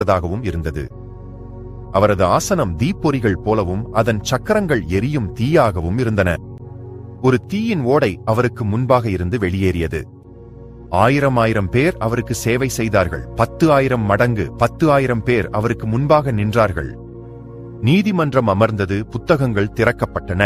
உள்ளதாகவும் இருந்தது அவரது ஆசனம் தீப்பொறிகள் போலவும் அதன் சக்கரங்கள் எரியும் தீயாகவும் இருந்தன ஒரு தீயின் ஓடை அவருக்கு முன்பாக இருந்து வெளியேறியது ஆயிரம் ஆயிரம் பேர் அவருக்கு சேவை செய்தார்கள் பத்து ஆயிரம் மடங்கு பத்து ஆயிரம் பேர் அவருக்கு முன்பாக நின்றார்கள் நீதிமன்றம் அமர்ந்தது புத்தகங்கள் திறக்கப்பட்டன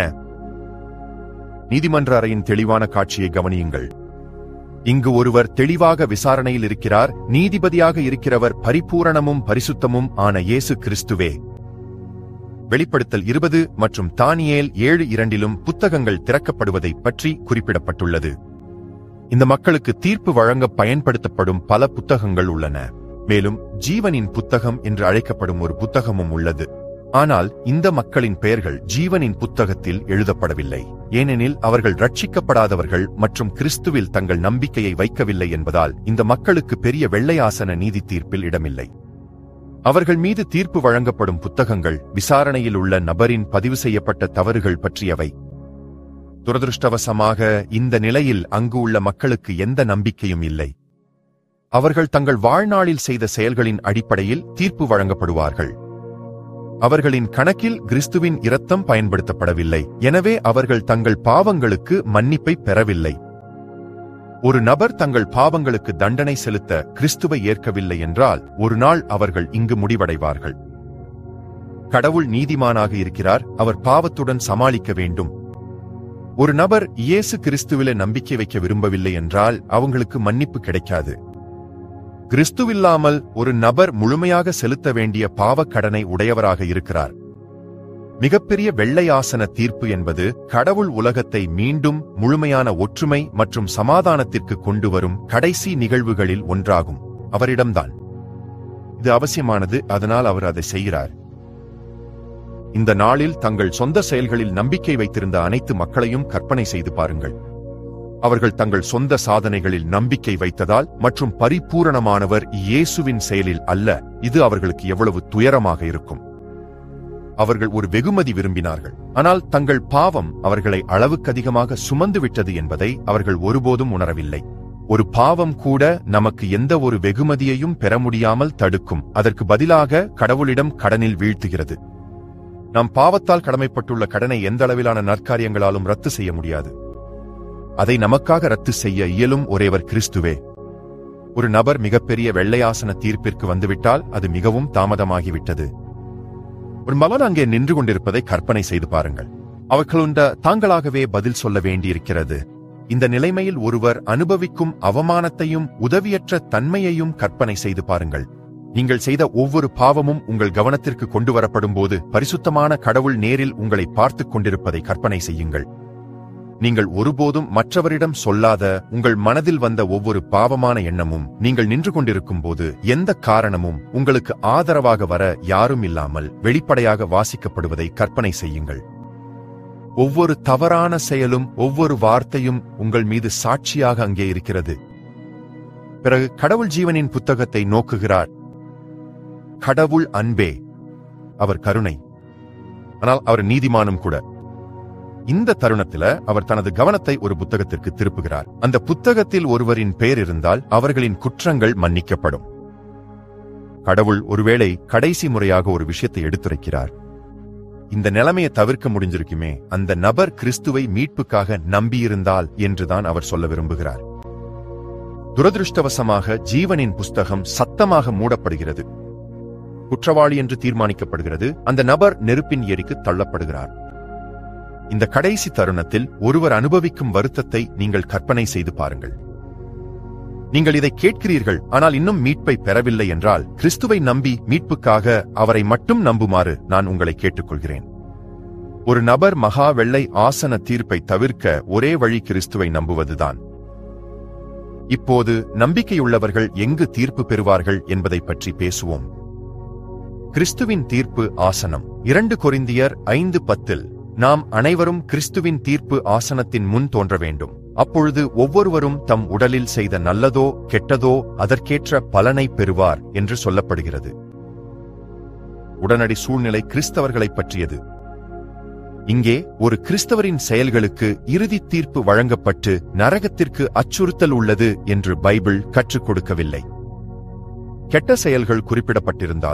நீதிமன்ற அறையின் தெளிவான காட்சியை கவனியுங்கள் இங்கு ஒருவர் தெளிவாக விசாரணையில் இருக்கிறார் நீதிபதியாக இருக்கிறவர் பரிபூரணமும் பரிசுத்தமும் ஆன இயேசு கிறிஸ்துவே வெளிப்படுத்தல் இருபது மற்றும் தானியேல் ஏழு இரண்டிலும் புத்தகங்கள் திறக்கப்படுவதை பற்றி குறிப்பிடப்பட்டுள்ளது இந்த மக்களுக்கு தீர்ப்பு வழங்க பயன்படுத்தப்படும் பல புத்தகங்கள் உள்ளன மேலும் ஜீவனின் புத்தகம் என்று அழைக்கப்படும் ஒரு புத்தகமும் உள்ளது ஆனால் இந்த மக்களின் பெயர்கள் ஜீவனின் புத்தகத்தில் எழுதப்படவில்லை ஏனெனில் அவர்கள் ரட்சிக்கப்படாதவர்கள் மற்றும் கிறிஸ்துவில் தங்கள் நம்பிக்கையை வைக்கவில்லை என்பதால் இந்த மக்களுக்கு பெரிய வெள்ளையாசன நீதி தீர்ப்பில் இடமில்லை அவர்கள் மீது தீர்ப்பு வழங்கப்படும் புத்தகங்கள் விசாரணையில் உள்ள நபரின் பதிவு செய்யப்பட்ட தவறுகள் பற்றியவை துரதிருஷ்டவசமாக இந்த நிலையில் அங்கு உள்ள மக்களுக்கு எந்த நம்பிக்கையும் இல்லை அவர்கள் தங்கள் வாழ்நாளில் செய்த செயல்களின் அடிப்படையில் தீர்ப்பு வழங்கப்படுவார்கள் அவர்களின் கணக்கில் கிறிஸ்துவின் இரத்தம் பயன்படுத்தப்படவில்லை எனவே அவர்கள் தங்கள் பாவங்களுக்கு மன்னிப்பை பெறவில்லை ஒரு நபர் தங்கள் பாவங்களுக்கு தண்டனை செலுத்த கிறிஸ்துவை ஏற்கவில்லை என்றால் ஒரு நாள் அவர்கள் இங்கு முடிவடைவார்கள் கடவுள் நீதிமானாக இருக்கிறார் அவர் பாவத்துடன் சமாளிக்க வேண்டும் ஒரு நபர் இயேசு கிறிஸ்துவில நம்பிக்கை வைக்க விரும்பவில்லை என்றால் அவங்களுக்கு மன்னிப்பு கிடைக்காது கிறிஸ்துவில்லாமல் ஒரு நபர் முழுமையாக செலுத்த வேண்டிய பாவக் கடனை உடையவராக இருக்கிறார் மிகப்பெரிய வெள்ளையாசன தீர்ப்பு என்பது கடவுள் உலகத்தை மீண்டும் முழுமையான ஒற்றுமை மற்றும் சமாதானத்திற்கு கொண்டு வரும் கடைசி நிகழ்வுகளில் ஒன்றாகும் அவரிடம்தான் இது அவசியமானது அதனால் அவர் அதை செய்கிறார் இந்த நாளில் தங்கள் சொந்த செயல்களில் நம்பிக்கை வைத்திருந்த அனைத்து மக்களையும் கற்பனை செய்து பாருங்கள் அவர்கள் தங்கள் சொந்த சாதனைகளில் நம்பிக்கை வைத்ததால் மற்றும் பரிபூரணமானவர் இயேசுவின் செயலில் அல்ல இது அவர்களுக்கு எவ்வளவு துயரமாக இருக்கும் அவர்கள் ஒரு வெகுமதி விரும்பினார்கள் ஆனால் தங்கள் பாவம் அவர்களை அளவுக்கதிகமாக சுமந்து விட்டது என்பதை அவர்கள் ஒருபோதும் உணரவில்லை ஒரு பாவம் கூட நமக்கு எந்த ஒரு வெகுமதியையும் பெற முடியாமல் தடுக்கும் அதற்கு பதிலாக கடவுளிடம் கடனில் வீழ்த்துகிறது நாம் பாவத்தால் கடமைப்பட்டுள்ள கடனை எந்த அளவிலான நற்காரியங்களாலும் ரத்து செய்ய முடியாது அதை நமக்காக ரத்து செய்ய இயலும் ஒரேவர் கிறிஸ்துவே ஒரு நபர் மிகப்பெரிய வெள்ளையாசன தீர்ப்பிற்கு வந்துவிட்டால் அது மிகவும் தாமதமாகிவிட்டது ஒரு மகன் அங்கே நின்று கொண்டிருப்பதை கற்பனை செய்து பாருங்கள் அவர்களுண்ட தாங்களாகவே பதில் சொல்ல வேண்டியிருக்கிறது இந்த நிலைமையில் ஒருவர் அனுபவிக்கும் அவமானத்தையும் உதவியற்ற தன்மையையும் கற்பனை செய்து பாருங்கள் நீங்கள் செய்த ஒவ்வொரு பாவமும் உங்கள் கவனத்திற்கு கொண்டு வரப்படும் போது பரிசுத்தமான கடவுள் நேரில் உங்களை பார்த்துக் கொண்டிருப்பதை கற்பனை செய்யுங்கள் நீங்கள் ஒருபோதும் மற்றவரிடம் சொல்லாத உங்கள் மனதில் வந்த ஒவ்வொரு பாவமான எண்ணமும் நீங்கள் நின்று கொண்டிருக்கும் போது எந்த காரணமும் உங்களுக்கு ஆதரவாக வர யாரும் இல்லாமல் வெளிப்படையாக வாசிக்கப்படுவதை கற்பனை செய்யுங்கள் ஒவ்வொரு தவறான செயலும் ஒவ்வொரு வார்த்தையும் உங்கள் மீது சாட்சியாக அங்கே இருக்கிறது பிறகு கடவுள் ஜீவனின் புத்தகத்தை நோக்குகிறார் கடவுள் அன்பே அவர் கருணை ஆனால் அவர் நீதிமானும் கூட இந்த தருணத்துல அவர் தனது கவனத்தை ஒரு புத்தகத்திற்கு திருப்புகிறார் அந்த புத்தகத்தில் ஒருவரின் பெயர் இருந்தால் அவர்களின் குற்றங்கள் மன்னிக்கப்படும் கடவுள் ஒருவேளை கடைசி முறையாக ஒரு விஷயத்தை எடுத்துரைக்கிறார் இந்த நிலைமையை தவிர்க்க முடிஞ்சிருக்குமே அந்த நபர் கிறிஸ்துவை மீட்புக்காக நம்பியிருந்தால் என்றுதான் அவர் சொல்ல விரும்புகிறார் துரதிருஷ்டவசமாக ஜீவனின் புஸ்தகம் சத்தமாக மூடப்படுகிறது குற்றவாளி என்று தீர்மானிக்கப்படுகிறது அந்த நபர் நெருப்பின் ஏரிக்கு தள்ளப்படுகிறார் இந்த கடைசி தருணத்தில் ஒருவர் அனுபவிக்கும் வருத்தத்தை நீங்கள் கற்பனை செய்து பாருங்கள் நீங்கள் இதை கேட்கிறீர்கள் ஆனால் இன்னும் மீட்பை பெறவில்லை என்றால் கிறிஸ்துவை நம்பி மீட்புக்காக அவரை மட்டும் நம்புமாறு நான் உங்களை கேட்டுக்கொள்கிறேன் ஒரு நபர் மகா வெள்ளை ஆசன தீர்ப்பை தவிர்க்க ஒரே வழி கிறிஸ்துவை நம்புவதுதான் இப்போது நம்பிக்கையுள்ளவர்கள் எங்கு தீர்ப்பு பெறுவார்கள் என்பதை பற்றி பேசுவோம் கிறிஸ்துவின் தீர்ப்பு ஆசனம் இரண்டு கொரிந்தியர் ஐந்து பத்தில் நாம் அனைவரும் கிறிஸ்துவின் தீர்ப்பு ஆசனத்தின் முன் தோன்ற வேண்டும் அப்பொழுது ஒவ்வொருவரும் தம் உடலில் செய்த நல்லதோ கெட்டதோ அதற்கேற்ற பலனை பெறுவார் என்று சொல்லப்படுகிறது உடனடி சூழ்நிலை கிறிஸ்தவர்களைப் பற்றியது இங்கே ஒரு கிறிஸ்தவரின் செயல்களுக்கு இறுதி தீர்ப்பு வழங்கப்பட்டு நரகத்திற்கு அச்சுறுத்தல் உள்ளது என்று பைபிள் கற்றுக் கொடுக்கவில்லை கெட்ட செயல்கள் குறிப்பிடப்பட்டிருந்தால்